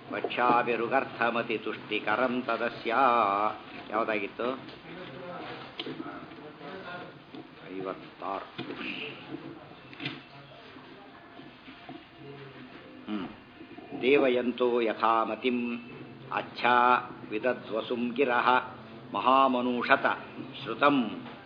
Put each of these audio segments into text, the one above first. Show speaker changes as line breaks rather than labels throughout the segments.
ವಕ್ಷ್ಯಾಭಿರುಗರ್ಥಮತಿ ತುಷ್ಟಿಕರಂ ತದಸ್ಯ ಯಾವುದಾಗಿತ್ತು ಐವತ್ತಾರು ಹ್ಮ್. ದೇವಯಂತೋ ಯಥಾಮತಿಂ ಅಚ್ಛಾ ವಿದಧ್ವಸುಂ ಗಿರಃ ಮಹಾಮನೂಷತ ಶ್ರುತಂ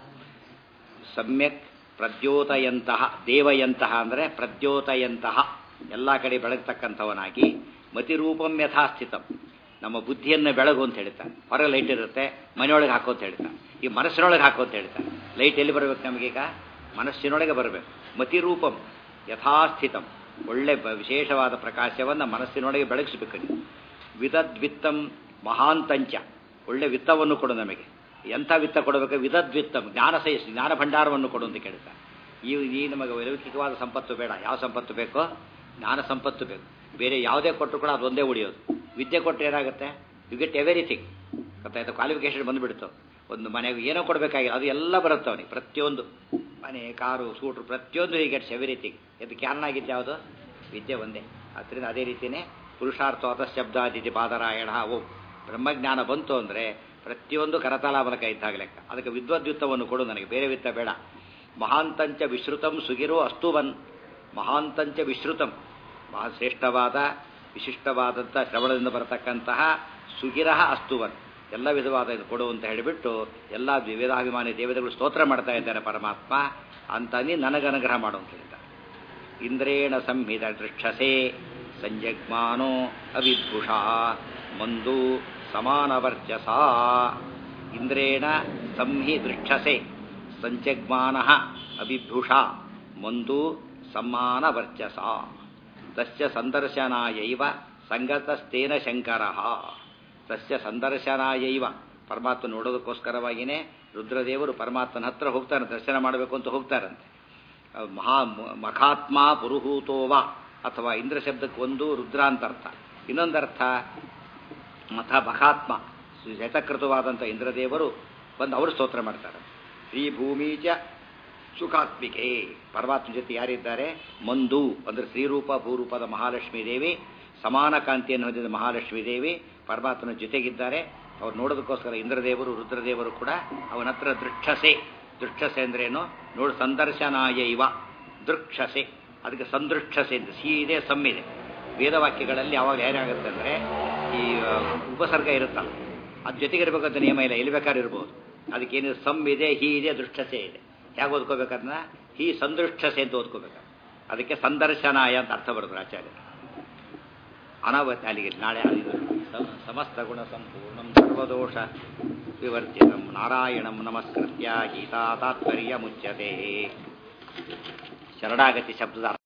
ಸಮ್ಯಕ್ ಪ್ರದ್ಯೋತಯಂತಹ ದೇವಯಂತಹ ಅಂದರೆ ಪ್ರದ್ಯೋತಯಂತಹ ಎಲ್ಲ ಕಡೆ ಬೆಳಗ್ತಕ್ಕಂಥವನಾಗಿ ಮತಿರೂಪಂ ಯಥಾಸ್ಥಿತಂ ನಮ್ಮ ಬುದ್ಧಿಯನ್ನು ಬೆಳಗು ಅಂತ ಹೇಳ್ತಾನೆ ಹೊರಗೆ ಲೈಟ್ ಇರುತ್ತೆ ಮನೆಯೊಳಗೆ ಹಾಕೋ ಅಂತ ಹೇಳ್ತಾನೆ ಈ ಮನಸ್ಸಿನೊಳಗೆ ಹಾಕೋ ಅಂತ ಹೇಳ್ತಾನೆ ಲೈಟ್ ಎಲ್ಲಿ ಬರಬೇಕು ನಮಗೀಗ ಮನಸ್ಸಿನೊಳಗೆ ಬರಬೇಕು ಮತಿರೂಪಂ ಯಥಾಸ್ಥಿತಂ ಒಳ್ಳೆ ಬ- ವಿಶೇಷವಾದ ಪ್ರಕಾಶವನ್ನು ಮನಸ್ಸಿನೊಳಗೆ ಬೆಳಗಿಸಬೇಕು ನೀವು ವಿದದ್ವಿತ್ತಂ ಮಹಾಂತಂಚ ಒಳ್ಳೆ ವಿತ್ತವನ್ನು ಕೊಡು ನಮಗೆ ಎಂಥ ವಿತ್ತ ಕೊಡಬೇಕು ವಿದದ್ವಿತ್ತಂ ಜ್ಞಾನ ಸಹ ಜ್ಞಾನ ಭಂಡಾರವನ್ನು ಕೊಡು ಅಂತ ಕೇಳ್ತಾರೆ ಈ ಈ ನಮಗೆ ವೈಲೌಕಿಕವಾದ ಸಂಪತ್ತು ಬೇಡ ಯಾವ ಸಂಪತ್ತು ಬೇಕೋ ಜ್ಞಾನ ಸಂಪತ್ತು ಬೇಕು ಬೇರೆ ಯಾವುದೇ ಕೊಟ್ಟರು ಕೂಡ ಅದು ಒಂದೇ ಉಳಿಯೋದು ವಿದ್ಯೆ ಕೊಟ್ಟರೆ ಏನಾಗುತ್ತೆ ಯು ಗೆಟ್ ಎವ್ರಿಥಿಂಗ್ ಗೊತ್ತಾಯ್ತು ಕ್ವಾಲಿಫಿಕೇಶನ್ ಬಂದುಬಿಡ್ತು ಒಂದು ಮನೆಗೆ ಏನೋ ಕೊಡಬೇಕಾಗಿಲ್ಲ ಅದು ಎಲ್ಲ ಬರುತ್ತೆ ಅವನಿಗೆ ಪ್ರತಿಯೊಂದು ಮನೆ ಕಾರು ಸ್ಕೂಟ್ರು ಪ್ರತಿಯೊಂದು ಈ ಗೆಟ್ಸ್ ಎವ್ರಿಥಿಂಗ್ ಇದಕ್ಕೆ ಕಾರಣ ಆಗಿದ್ದು ಯಾವುದು ವಿದ್ಯೆ ಒಂದೇ ಅದರಿಂದ ಅದೇ ರೀತಿಯೇ ಪುರುಷಾರ್ಥವಾದ ಶಬ್ದಾದಿತಿ ಪಾದರಾಯಣ ಓಂ ಬ್ರಹ್ಮಜ್ಞಾನ ಬಂತು ಅಂದರೆ ಪ್ರತಿಯೊಂದು ಕರತಲಾಮಲಕ ಇದ್ದಾಗ ಲೆಕ್ಕ ಅದಕ್ಕೆ ವಿದ್ವದ್ಯುತ್ತವನ್ನು ಕೊಡು ನನಗೆ ಬೇರೆ ವಿತ್ತ ಬೇಡ ಮಹಾಂತಂಚ ವಿಶ್ರುತಂ ಸುಗಿರೋ ಅಸ್ತುವನ್ ಮಹಾಂತಂಚ ವಿಶ್ರುತಂ ಮಹಾ ಶ್ರೇಷ್ಠವಾದ ವಿಶಿಷ್ಟವಾದಂಥ ಶ್ರವಣದಿಂದ ಬರತಕ್ಕಂತಹ ಸುಗಿರಹ ಅಸ್ತುವನ್ ಎಲ್ಲ ವಿಧವಾದ ಇದು ಕೊಡು ಅಂತ ಹೇಳಿಬಿಟ್ಟು ಎಲ್ಲ ವೇದಾಭಿಮಾನಿ ದೇವತೆಗಳು ಸ್ತೋತ್ರ ಮಾಡ್ತಾ ಇದ್ದಾರೆ ಪರಮಾತ್ಮ ಅಂತ ನೀ ನನಗನುಗ್ರಹ ಮಾಡು ಅಂತ ಹೇಳಿದ್ದಾರೆ ಇಂದ್ರೇಣ ಸಂಹಿತ ದೃಕ್ಷಸೆ ಸಂಜಗ್ಮಾನೋ ಅವಿಭೂಷ ಮಂದು ಸಮಾನವರ್ಚಸ ಇಂದ್ರೇಣ ಸಂಹಿ ದೃಕ್ಷಸೆ ಸಂಜಗ್ಮಾನ ಅವಿಭೂಷ ಮಂದು ಸಮಾನವರ್ಚಸ ತಸ್ಯ ಸಂದರ್ಶನಾಯೈವ ಸಂಗತಸ್ತೇನ ಶಂಕರ ತಸ್ಯ ಸಂದರ್ಶನಾಯೈವ ಪರಮಾತ್ಮ ನೋಡೋದಕ್ಕೋಸ್ಕರವಾಗಿಯೇ ರುದ್ರದೇವರು ಪರಮಾತ್ಮನ ಹತ್ರ ಹೋಗ್ತಾರೆ ದರ್ಶನ ಮಾಡಬೇಕು ಅಂತ ಹೋಗ್ತಾರಂತೆ ಮಹಾ ಮಖಾತ್ಮ ಪುರುಹೂತೋವ ಅಥವಾ ಇಂದ್ರ ಶಬ್ದಕ್ಕೆ ಒಂದು ರುದ್ರ ಅಂತ ಅರ್ಥ ಇನ್ನೊಂದರ್ಥ ಮಥ ಮಖಾತ್ಮ ಶತಕೃತವಾದಂಥ ಇಂದ್ರದೇವರು ಬಂದು ಅವರು ಸ್ತೋತ್ರ ಮಾಡ್ತಾರೆ ಶ್ರೀ ಭೂಮೀಚ ಸುಖಾತ್ಮಿಕೆ ಪರಮಾತ್ಮ ಜೊತೆ ಯಾರಿದ್ದಾರೆ ಮಂದು ಅಂದರೆ ಶ್ರೀರೂಪ ಭೂರೂಪದ ಮಹಾಲಕ್ಷ್ಮೀ ದೇವಿ ಸಮಾನ ಕಾಂತಿಯನ್ನು ಹೊಂದಿದ ಮಹಾಲಕ್ಷ್ಮೀ ದೇವಿ ಪರಮಾತ್ಮನ ಜೊತೆಗಿದ್ದಾರೆ ಅವ್ರು ನೋಡೋದಕ್ಕೋಸ್ಕರ ಇಂದ್ರದೇವರು ರುದ್ರದೇವರು ಕೂಡ ಅವನ ಹತ್ರ ದೃಕ್ಷಸೆ ದೃಕ್ಷಸೆ ಅಂದ್ರೇನು ನೋಡು ಸಂದರ್ಶನಾಯ ಇವ ದೃಕ್ಷಸೆ ಅದಕ್ಕೆ ಸಂದೃಕ್ಷಸೆ ಅಂತ ಸಿ ಇದೆ ಸಮ್ ಇದೆ ವೇದವಾಕ್ಯಗಳಲ್ಲಿ ಯಾವಾಗ ಏನಾಗುತ್ತೆ ಅಂದರೆ ಈ ಆ, ಉಪಸರ್ಗ ಇರುತ್ತಲ್ಲ ಅದ್ರ ಜೊತೆಗೆ ಇರಬೇಕಂತ ನಿಯಮ ಇಲ್ಲ ಎಲ್ಲಿ ಬೇಕಾದ್ರೂ ಇರ್ಬೋದು ಅದಕ್ಕೇನು ಸಮ್ ಇದೆ ಹಿ ಇದೆ ದೃಷ್ಟಸೆ ಇದೆ ಹೇಗೆ ಓದ್ಕೋಬೇಕದನ್ನ ಹಿ ಸಂದೃಷ್ಟಸೆ ಅಂತ ಓದ್ಕೋಬೇಕು ಅದಕ್ಕೆ ಸಂದರ್ಶನಾಯ ಅಂತ ಅರ್ಥ ಬರುತ್ತೆ ಆಚಾರ್ಯ ಅನಾವತ್ ಅಲ್ಲಿಗೆ ನಾಳೆ ಅದು ಸಮ- ಸಮಸ್ತ ಗುಣ ಸಂಪೂರ್ಣಂ ಸರ್ವದೋಷ ವಿವರ್ಜಿತಂ ನಾರಾಯಣಂ ನಮಸ್ಕೃತ್ಯ ಗೀತಾ ತಾತ್ಪರ್ಯ ಮುಚ್ಯತೆ ಶರಣಾಗತಿ ಶಬ್ದದ